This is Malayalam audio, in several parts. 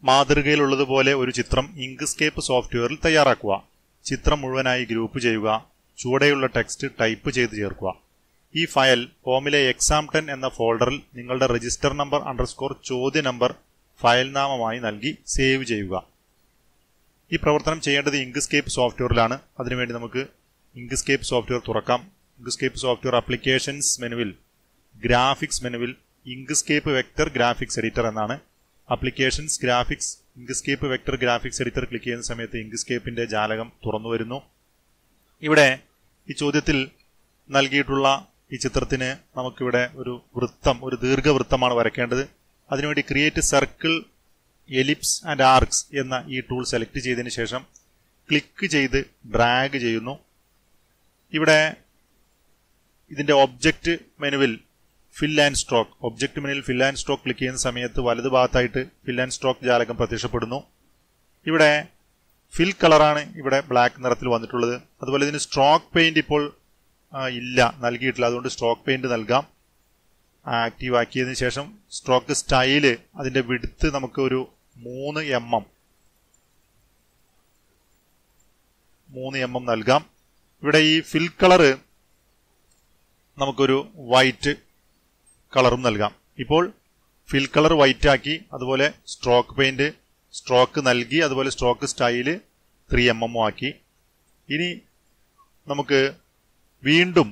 മാതൃകയിലുള്ളതുപോലെ ഒരു ചിത്രം ഇങ്ക്സ്കേപ്പ് സോഫ്റ്റ്വെയറിൽ തയ്യാറാക്കുക ചിത്രം മുഴുവനായി ഗ്രൂപ്പ് ചെയ്യുക ചുവടെയുള്ള ടെക്സ്റ്റ് ടൈപ്പ് ചെയ്ത് ചേർക്കുക ഈ ഫയൽ ഹോമിലെ എക്സാം ടെൻ എന്ന ഫോൾഡറിൽ നിങ്ങളുടെ രജിസ്റ്റർ നമ്പർ അണ്ടർസ്കോർ ചോദ്യ നമ്പർ ഫയൽ നാമമായി നൽകി സേവ് ചെയ്യുക ഈ പ്രവർത്തനം ചെയ്യേണ്ടത് ഇങ്ക്സ്കേപ്പ് സോഫ്റ്റ്വെയറിലാണ് അതിനുവേണ്ടി നമുക്ക് ഇങ്ക്സ്കേപ്പ് സോഫ്റ്റ്വെയർ തുറക്കാം ഇങ്ക്സ്കേപ്പ് സോഫ്റ്റ്വെയർ ആപ്ലിക്കേഷൻസ് മെനുവിൽ ഗ്രാഫിക്സ് മെനുവിൽ ഇങ്ക്സ്കേപ്പ് വെക്ടർ ഗ്രാഫിക്സ് എഡിറ്റർ എന്നാണ് applications graphics Inkscape vector graphics editor click ചെയ്യുന്ന സമയത്ത് ഇങ്ക്സ്കേപ്പിന്റെ ജാലകം തുറന്നു വരുന്നു ഇവിടെ ഈ ചോദ്യത്തിൽ നൽകിയിട്ടുള്ള ഈ ചിത്രത്തിന് നമുക്കിവിടെ ഒരു വൃത്തം ഒരു ദീർഘവൃത്തമാണ് വരയ്ക്കേണ്ടത് അതിനുവേണ്ടി create circle ellipse and arcs എന്ന ഈ ടൂൾ സെലക്ട് ചെയ്തതിന് ശേഷം ക്ലിക്ക് ചെയ്ത് ഡ്രാഗ് ചെയ്യുന്നു ഇവിടെ ഇതിന്റെ ഒബ്ജക്റ്റ് മെനുവിൽ ഫിൽ ആൻഡ് സ്ട്രോക്ക് ഒബ്ജക്റ്റ് മെനുവിൽ ഫിൽ ആൻഡ് സ്ട്രോക്ക് ക്ലിക്ക് ചെയ്യുന്ന സമയത്ത് വലതുഭാഗത്തായിട്ട് ഫിൽ ആൻഡ് സ്ട്രോക്ക് ജാലകം പ്രത്യക്ഷപ്പെടുന്നു ഇവിടെ ഫിൽ കളറാണ് ഇവിടെ ബ്ലാക്ക് നിറത്തിൽ വന്നിട്ടുള്ളത് അതുപോലെ ഇതിന് സ്ട്രോക്ക് പെയിന്റ് ഇപ്പോൾ ആ, ഇല്ല നൽകിയിട്ടില്ല അതുകൊണ്ട് സ്ട്രോക്ക് പെയിന്റ് നൽകാം ആക്റ്റീവ് ആക്കിയതിനു ശേഷം സ്ട്രോക്ക് സ്റ്റൈല് അതിന്റെ വിടുത്ത് നമുക്ക് ഒരു മൂന്ന് എം എം മൂന്ന് എം എം നൽകാം ഇവിടെ ഈ ഫിൽ കളറ് നമുക്കൊരു വൈറ്റ് കളറും നൽകാം ഇപ്പോൾ ഫിൽ കളർ വൈറ്റ് ആക്കി അതുപോലെ സ്ട്രോക്ക് പെയിന്റ് സ്ട്രോക്ക് നൽകി അതുപോലെ stroke style three M M ആക്കി ഇനി നമുക്ക് വീണ്ടും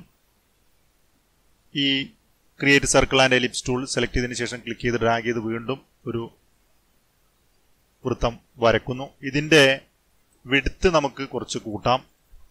ഈ create circle and ellipse tool select ചെയ്തതിനു ശേഷം ക്ലിക്ക് ചെയ്ത് ഡ്രാഗ് ചെയ്ത് വീണ്ടും ഒരു വൃത്തം വരക്കുന്നു ഇതിന്റെ വിടുത്ത് നമുക്ക് കുറച്ച് കൂട്ടാം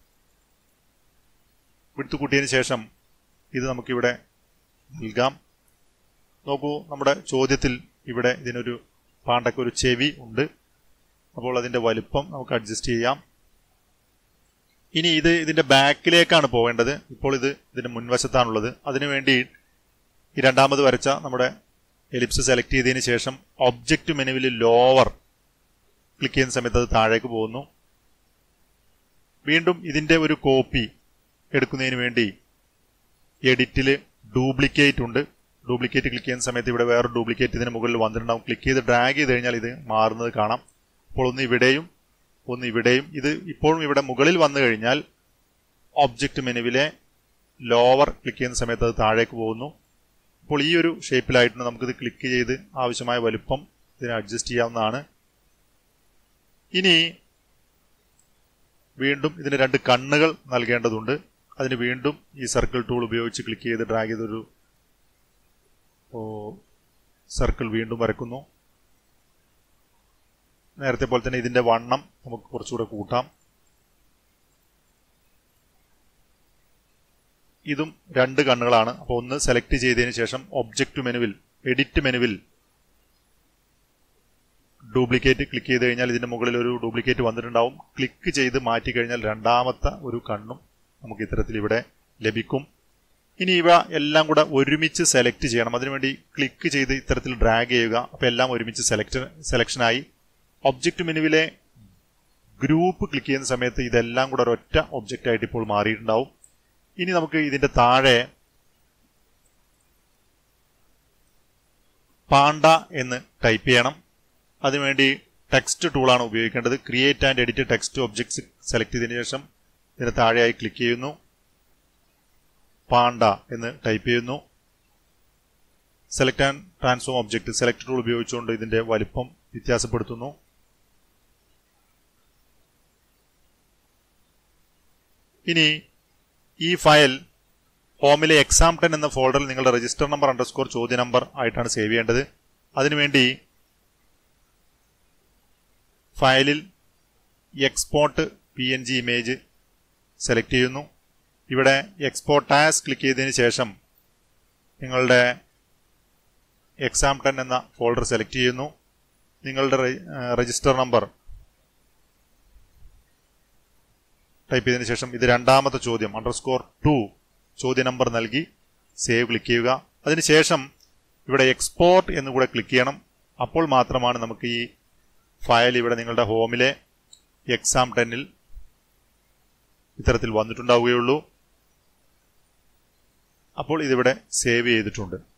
വിടുത്ത് കൂട്ടിയതിനു ശേഷം ഇത് നമുക്കിവിടെ നൽകാം നോക്കൂ നമ്മുടെ ചോദ്യത്തിൽ ഇവിടെ ഇതിനൊരു പാണ്ടയ്ക്ക് ഒരു ചെവി ഉണ്ട് അപ്പോൾ അതിന്റെ വലുപ്പം നമുക്ക് അഡ്ജസ്റ്റ് ചെയ്യാം ഇനി ഇത് ഇതിന്റെ ബാക്കിലേക്കാണ് പോവേണ്ടത് ഇപ്പോൾ ഇത് ഇതിന്റെ മുൻവശത്താണുള്ളത് അതിനുവേണ്ടി ഈ രണ്ടാമത് വരച്ച നമ്മുടെ എലിപ്സ് സെലക്ട് ചെയ്തതിന് ശേഷം ഒബ്ജക്റ്റ് മെനുവിൽ ലോവർ ക്ലിക്ക് ചെയ്യുന്ന സമയത്ത് അത് താഴേക്ക് പോകുന്നു വീണ്ടും ഇതിന്റെ ഒരു കോപ്പി എടുക്കുന്നതിന് വേണ്ടി എഡിറ്റിൽ ഡ്യൂപ്ലിക്കേറ്റ് ഉണ്ട് ഡ്യൂപ്ലിക്കേറ്റ് ക്ലിക്ക് ചെയ്യുന്ന സമയത്ത് ഇവിടെ വേറെ ഡ്യൂപ്ലിക്കേറ്റ് ഇതിന് മുകളിൽ വന്നിട്ടുണ്ടാവും ക്ലിക്ക് ചെയ്ത് ഡ്രാഗ് ചെയ്ത് കഴിഞ്ഞാൽ ഇത് മാറുന്നത് കാണാം അപ്പോൾ ഒന്ന് ഇവിടെയും ഒന്ന് ഇവിടെയും ഇത് ഇപ്പോഴും ഇവിടെ മുകളിൽ വന്നു കഴിഞ്ഞാൽ ഒബ്ജക്റ്റ് മെനുവിലെ ലോവർ ക്ലിക്ക് ചെയ്യുന്ന സമയത്ത് അത് താഴേക്ക് പോകുന്നു അപ്പോൾ ഈ ഒരു ഷേപ്പിലായിട്ട് നമുക്കിത് ക്ലിക്ക് ചെയ്ത് ആവശ്യമായ വലുപ്പം ഇതിനെ അഡ്ജസ്റ്റ് ചെയ്യാവുന്നതാണ് ഇനി വീണ്ടും ഇതിന് രണ്ട് കണ്ണുകൾ നൽകേണ്ടതുണ്ട് അതിന് വീണ്ടും ഈ സർക്കിൾ ടൂൾ ഉപയോഗിച്ച് ക്ലിക്ക് ചെയ്ത് ഡ്രാഗ് ചെയ്തൊരു സർക്കിൾ വീണ്ടും വരക്കുന്നു നേരത്തെ പോലെ തന്നെ ഇതിന്റെ വണ്ണം നമുക്ക് കുറച്ചുകൂടെ കൂട്ടാം ഇതും രണ്ട് കണ്ണുകളാണ് അപ്പോൾ ഒന്ന് സെലക്ട് ചെയ്തതിന് ശേഷം ഒബ്ജക്റ്റ് മെനുവിൽ എഡിറ്റ് മെനുവിൽ ഡ്യൂപ്ലിക്കേറ്റ് ക്ലിക്ക് ചെയ്ത് കഴിഞ്ഞാൽ ഇതിന്റെ മുകളിൽ ഒരു ഡ്യൂപ്ലിക്കേറ്റ് വന്നിട്ടുണ്ടാവും ക്ലിക്ക് ചെയ്ത് മാറ്റി കഴിഞ്ഞാൽ രണ്ടാമത്തെ ഒരു കണ്ണും നമുക്ക് ഇത്തരത്തിൽ ഇവിടെ ലഭിക്കും ഇനി ഇവ എല്ലാം കൂടെ ഒരുമിച്ച് സെലക്ട് ചെയ്യണം അതിനുവേണ്ടി ക്ലിക്ക് ചെയ്ത് ഇത്തരത്തിൽ ഡ്രാഗ് ചെയ്യുക അപ്പോൾ എല്ലാം ഒരുമിച്ച് സെലക്ട് സെലക്ഷനായി ഒബ്ജക്റ്റ് മെനുവിലെ ഗ്രൂപ്പ് ക്ലിക്ക് ചെയ്യുന്ന സമയത്ത് ഇതെല്ലാം കൂടെ ഒരൊറ്റ ഒബ്ജക്റ്റ് ആയിട്ട് ഇപ്പോൾ മാറിയിട്ടുണ്ടാവും ഇനി നമുക്ക് ഇതിന്റെ താഴെ പാണ്ട എന്ന് ടൈപ്പ് ചെയ്യണം അതിനുവേണ്ടി ടെക്സ്റ്റ് ടൂളാണ് ഉപയോഗിക്കേണ്ടത് create and edit text objects select ചെയ്തതിനു ശേഷം ഇതിന് താഴെയായി ക്ലിക്ക് ചെയ്യുന്നു പാണ്ട എന്ന് ടൈപ്പ് ചെയ്യുന്നു select and transform object select tool ഉപയോഗിച്ചുകൊണ്ട് ഇതിന്റെ വലിപ്പം വ്യത്യാസപ്പെടുത്തുന്നു ഇനി ഈ ഫയൽ ഹോമിലെ എക്സാം ടെൻ എന്ന ഫോൾഡറിൽ നിങ്ങളുടെ രജിസ്റ്റർ നമ്പർ അണ്ടർസ്കോർ ചോദ്യ നമ്പർ ആയിട്ടാണ് സേവ് ചെയ്യേണ്ടത് അതിനുവേണ്ടി ഫയലിൽ export P N G image select ചെയ്യുന്നു ഇവിടെ എക്സ്പോർട്ട് ആസ് ക്ലിക്ക് ചെയ്തതിന് ശേഷം നിങ്ങളുടെ എക്സാം ടെൻ എന്ന ഫോൾഡർ സെലക്ട് ചെയ്യുന്നു നിങ്ങളുടെ രജിസ്റ്റർ നമ്പർ ടൈപ്പ് ചെയ്തതിനു ശേഷം ഇത് രണ്ടാമത്തെ ചോദ്യം അണ്ടർസ്കോർ ടു ചോദ്യ നമ്പർ നൽകി സേവ് ക്ലിക്ക് ചെയ്യുക അതിനുശേഷം ഇവിടെ എക്സ്പോർട്ട് എന്ന് കൂടെ ക്ലിക്ക് ചെയ്യണം അപ്പോൾ മാത്രമാണ് നമുക്ക് ഈ ഫയൽ ഇവിടെ നിങ്ങളുടെ ഹോമിലെ എക്സാം ടെന്നിൽ ഇത്തരത്തിൽ വന്നിട്ടുണ്ടാവുകയുള്ളൂ അപ്പോൾ ഇതിവിടെ സേവ് ചെയ്തിട്ടുണ്ട്